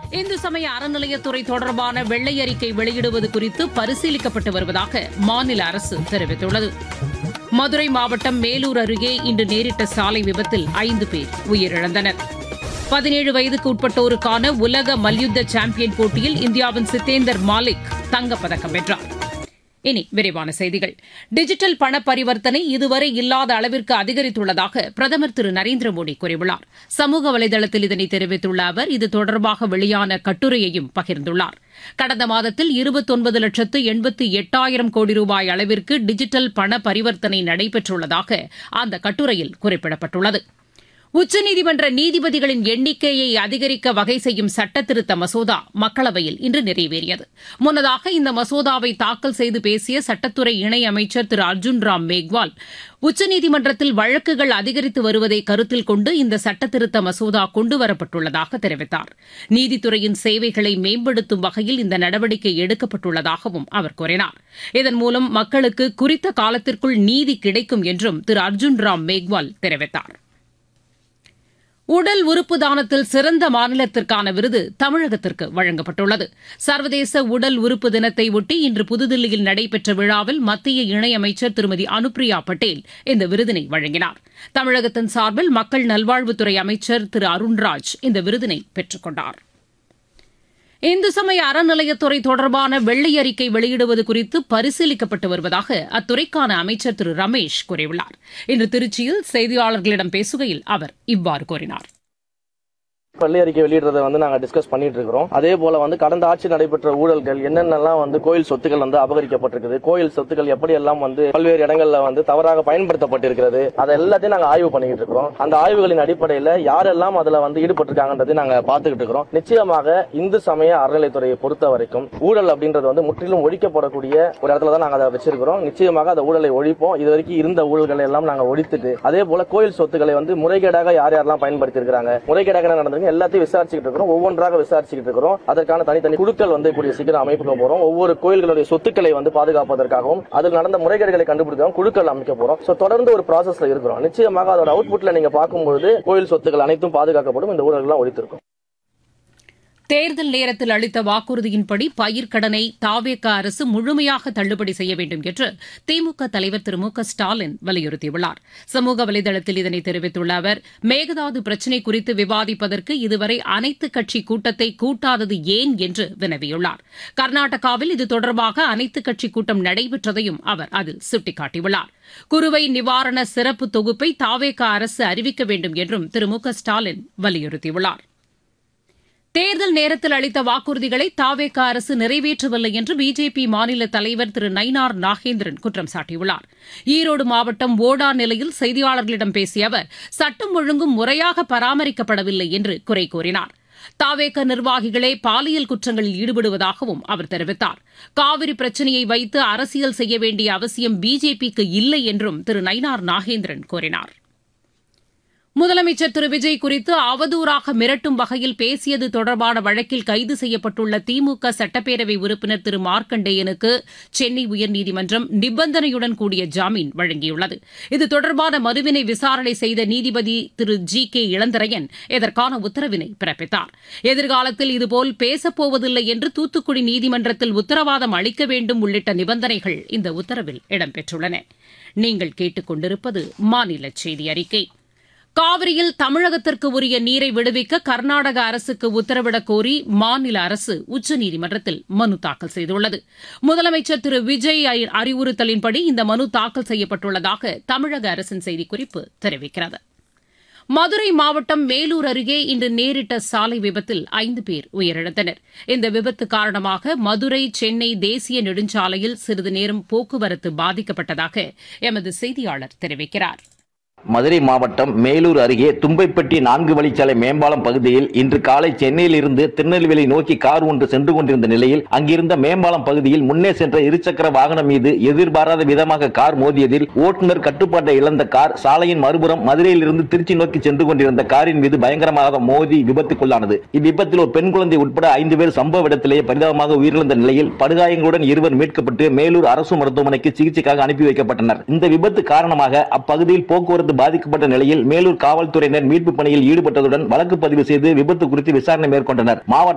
இந்து சமய அறநிலையத்துறை தொடர்பான வெள்ளை அறிக்கை வெளியிடுவது குறித்து பரிசீலிக்கப்பட்டு வருவதாக மாநில அரசு தெரிவித்துள்ளது மதுரை மாவட்டம் மேலூர் அருகே இன்று நேரிட்ட சாலை விபத்தில் ஐந்து பேர் உயிரிழந்தனர் பதினேழு வயதுக்கு உட்பட்டோருக்கான உலக மல்யுத்த சாம்பியன் போட்டியில் இந்தியாவின் சித்தேந்தர் மாலிக் தங்கப்பதக்கம் வென்றார் இனி விரிவான செய்திகள் டிஜிட்டல் பண பரிவர்த்தனை இதுவரை இல்லாத அளவிற்கு அதிகரித்துள்ளதாக பிரதமர் திரு நரேந்திர மோடி கூறியுள்ளார் சமூக வலைதளத்தில் இதனை தெரிவித்துள்ள அவர் இது தொடர்பாக வெளியான கட்டுரையையும் பகிர்ந்துள்ளார் கடந்த மாதத்தில் இருபத்தொன்பது லட்சத்து எண்பத்தி எட்டாயிரம் கோடி ரூபாய் அளவிற்கு டிஜிட்டல் பண பரிவர்த்தனை நடைபெற்றுள்ளதாக அந்த கட்டுரையில் குறிப்பிடப்பட்டுள்ளது உச்சநீதிமன்ற நீதிபதிகளின் எண்ணிக்கையை அதிகரிக்க வகை செய்யும் சட்டத்திருத்த மசோதா மக்களவையில் இன்று நிறைவேறியது முன்னதாக இந்த மசோதாவை தாக்கல் செய்து பேசிய சட்டத்துறை இணையமைச்சர் திரு அர்ஜுன் ராம் மேக்வால் உச்சநீதிமன்றத்தில் வழக்குகள் அதிகரித்து வருவதை கருத்தில் கொண்டு இந்த சட்டத்திருத்த மசோதா கொண்டுவரப்பட்டுள்ளதாக தெரிவித்தார் நீதித்துறையின் சேவைகளை மேம்படுத்தும் வகையில் இந்த நடவடிக்கை எடுக்கப்பட்டுள்ளதாகவும் அவர் கூறினார் இதன் மூலம் மக்களுக்கு குறித்த காலத்திற்குள் நீதி கிடைக்கும் என்றும் திரு அர்ஜுன் ராம் மேக்வால் தெரிவித்தார் உடல் உறுப்பு தானத்தில் சிறந்த மாநிலத்திற்கான விருது தமிழகத்திற்கு வழங்கப்பட்டுள்ளது சர்வதேச உடல் உறுப்பு தினத்தை ஒட்டி இன்று புதுதில்லியில் நடைபெற்ற விழாவில் மத்திய இணையமைச்சர் திருமதி அனுப்பிரியா பட்டேல் இந்த விருதினை வழங்கினார் தமிழகத்தின் சார்பில் மக்கள் நல்வாழ்வுத்துறை அமைச்சர் திரு அருண்ராஜ் இந்த விருதினை பெற்றுக் கொண்டார் இந்து சமய அறநிலையத்துறை தொடர்பான வெள்ளை அறிக்கை வெளியிடுவது குறித்து பரிசீலிக்கப்பட்டு வருவதாக அத்துறைக்கான அமைச்சர் திரு ரமேஷ் கூறியுள்ளார் இன்று திருச்சியில் செய்தியாளர்களிடம் பேசுகையில் அவர் இவ்வாறு கூறினார் பள்ளி அறிக்கை வெளியிடுறதை வந்து நாங்க டிஸ்கஸ் பண்ணிட்டு இருக்கிறோம் அதே போல வந்து கடந்த ஆட்சி நடைபெற்ற ஊழல்கள் என்னென்னலாம் வந்து கோயில் சொத்துக்கள் வந்து அபகரிக்கப்பட்டிருக்குது கோயில் சொத்துக்கள் எப்படி எல்லாம் வந்து பல்வேறு இடங்கள்ல வந்து தவறாக பயன்படுத்தப்பட்டிருக்கிறது அதை எல்லாத்தையும் நாங்க ஆய்வு பண்ணிக்கிட்டு இருக்கிறோம் அந்த ஆய்வுகளின் அடிப்படையில யாரெல்லாம் அதுல வந்து ஈடுபட்டிருக்காங்கன்றதை நாங்க பார்த்துக்கிட்டு இருக்கிறோம் நிச்சயமாக இந்து சமய அறநிலைத்துறையை பொறுத்த வரைக்கும் ஊழல் அப்படின்றது வந்து முற்றிலும் ஒழிக்கப்படக்கூடிய ஒரு இடத்துல தான் நாங்க அதை வச்சிருக்கிறோம் நிச்சயமாக அந்த ஊழலை ஒழிப்போம் இது வரைக்கும் இருந்த ஊழல்களை எல்லாம் நாங்க ஒழித்துட்டு அதே போல கோயில் சொத்துக்களை வந்து முறைகேடாக யார் யாரெல்லாம் பயன்படுத்தி இருக்காங்க முறைகேடாக என்ன நடந்திருக்கு எல்லாத்தையும் விசாரிச்சுட்டு இருக்கிறோம் ஒவ்வொன்றாக விசாரிச்சுட்டு இருக்கிறோம் அதற்கான தனித்தனி குழுக்கள் வந்து கூடிய சீக்கிரம் அமைக்க போறோம் ஒவ்வொரு கோயில்களுடைய சொத்துக்களை வந்து பாதுகாப்பதற்காகவும் அதில் நடந்த முறைகேடுகளை கண்டுபிடிக்கவும் குழுக்கள் அமைக்க போறோம் சோ தொடர்ந்து ஒரு ப்ராசஸ்ல இருக்கிறோம் நிச்சயமாக அதோட அவுட்புட்ல நீங்க பார்க்கும்போது கோயில் சொத்துக்கள் அனைத்தும் பாதுகாக்கப்படும் இந்த ஊழல்கள் ஒழித்திருக்கும் தேர்தல் நேரத்தில் அளித்த வாக்குறுதியின்படி பயிர்க்கடனை தாவேக அரசு முழுமையாக தள்ளுபடி செய்ய வேண்டும் என்று திமுக தலைவர் திரு மு க ஸ்டாலின் வலியுறுத்தியுள்ளார் சமூக வலைதளத்தில் இதனை தெரிவித்துள்ள அவர் மேகதாது பிரச்சினை குறித்து விவாதிப்பதற்கு இதுவரை அனைத்துக் கட்சி கூட்டத்தை கூட்டாதது ஏன் என்று வினவியுள்ளார் கர்நாடகாவில் இது தொடர்பாக அனைத்துக் கட்சி கூட்டம் நடைபெற்றதையும் அவர் அதில் சுட்டிக்காட்டியுள்ளார் குறுவை நிவாரண சிறப்பு தொகுப்பை தாவேக அரசு அறிவிக்க வேண்டும் என்றும் திரு மு க ஸ்டாலின் வலியுறுத்தியுள்ளார் தேர்தல் நேரத்தில் அளித்த வாக்குறுதிகளை தாவேக அரசு நிறைவேற்றவில்லை என்று பிஜேபி மாநில தலைவர் திரு நயினார் நாகேந்திரன் குற்றம் சாட்டியுள்ளார் ஈரோடு மாவட்டம் ஓடா நிலையில் செய்தியாளர்களிடம் பேசிய அவர் சட்டம் ஒழுங்கும் முறையாக பராமரிக்கப்படவில்லை என்று குறை கூறினார் தாவேக நிர்வாகிகளே பாலியல் குற்றங்களில் ஈடுபடுவதாகவும் அவர் தெரிவித்தார் காவிரி பிரச்சினையை வைத்து அரசியல் செய்ய வேண்டிய அவசியம் பிஜேபிக்கு இல்லை என்றும் திரு நயினார் நாகேந்திரன் கூறினார் முதலமைச்சர் திரு விஜய் குறித்து அவதூறாக மிரட்டும் வகையில் பேசியது தொடர்பான வழக்கில் கைது செய்யப்பட்டுள்ள திமுக சட்டப்பேரவை உறுப்பினர் திரு மார்க்கண்டேயனுக்கு சென்னை உயர்நீதிமன்றம் நிபந்தனையுடன் கூடிய ஜாமீன் வழங்கியுள்ளது இது தொடர்பான மனுவினை விசாரணை செய்த நீதிபதி திரு ஜி கே இளந்தரையன் இதற்கான உத்தரவினை பிறப்பித்தார் எதிர்காலத்தில் இதுபோல் பேசப்போவதில்லை என்று தூத்துக்குடி நீதிமன்றத்தில் உத்தரவாதம் அளிக்க வேண்டும் உள்ளிட்ட நிபந்தனைகள் இந்த உத்தரவில் இடம்பெற்றுள்ளன நீங்கள் கேட்டுக் கொண்டிருப்பது மாநில செய்தி அறிக்கை காவிரியில் தமிழகத்திற்கு உரிய நீரை விடுவிக்க கர்நாடக அரசுக்கு உத்தரவிடக் கோரி மாநில அரசு உச்சநீதிமன்றத்தில் மனு தாக்கல் செய்துள்ளது முதலமைச்சர் திரு விஜய் அறிவுறுத்தலின்படி இந்த மனு தாக்கல் செய்யப்பட்டுள்ளதாக தமிழக அரசின் செய்திக்குறிப்பு தெரிவிக்கிறது மதுரை மாவட்டம் மேலூர் அருகே இன்று நேரிட்ட சாலை விபத்தில் ஐந்து பேர் உயிரிழந்தனர் இந்த விபத்து காரணமாக மதுரை சென்னை தேசிய நெடுஞ்சாலையில் சிறிது நேரம் போக்குவரத்து பாதிக்கப்பட்டதாக எமது செய்தியாளர் தெரிவிக்கிறார் மதுரை மாவட்டம் மேலூர் அருகே தும்பைப்பட்டி நான்கு வழிச்சாலை மேம்பாலம் பகுதியில் இன்று காலை சென்னையில் இருந்து திருநெல்வேலி நோக்கி கார் ஒன்று சென்று கொண்டிருந்த நிலையில் அங்கிருந்த மேம்பாலம் பகுதியில் முன்னே சென்ற இருசக்கர வாகனம் மீது எதிர்பாராத விதமாக கார் மோதியதில் ஓட்டுநர் கட்டுப்பாட்டை இழந்த கார் சாலையின் மறுபுறம் மதுரையில் இருந்து திருச்சி நோக்கி சென்று கொண்டிருந்த காரின் மீது பயங்கரமாக மோதி விபத்துக்குள்ளானது இவ்விபத்தில் ஒரு பெண் குழந்தை உட்பட ஐந்து பேர் சம்பவ இடத்திலேயே பரிதாபமாக உயிரிழந்த நிலையில் படுகாயங்களுடன் இருவர் மீட்கப்பட்டு மேலூர் அரசு மருத்துவமனைக்கு சிகிச்சைக்காக அனுப்பி வைக்கப்பட்டனர் இந்த விபத்து காரணமாக அப்பகுதியில் போக்குவரத்து விபத்து பாதிக்கப்பட்ட நிலையில் மேலூர் காவல்துறையினர் மீட்பு பணியில் ஈடுபட்டதுடன் வழக்கு பதிவு செய்து விபத்து குறித்து விசாரணை மேற்கொண்டனர் மாவட்ட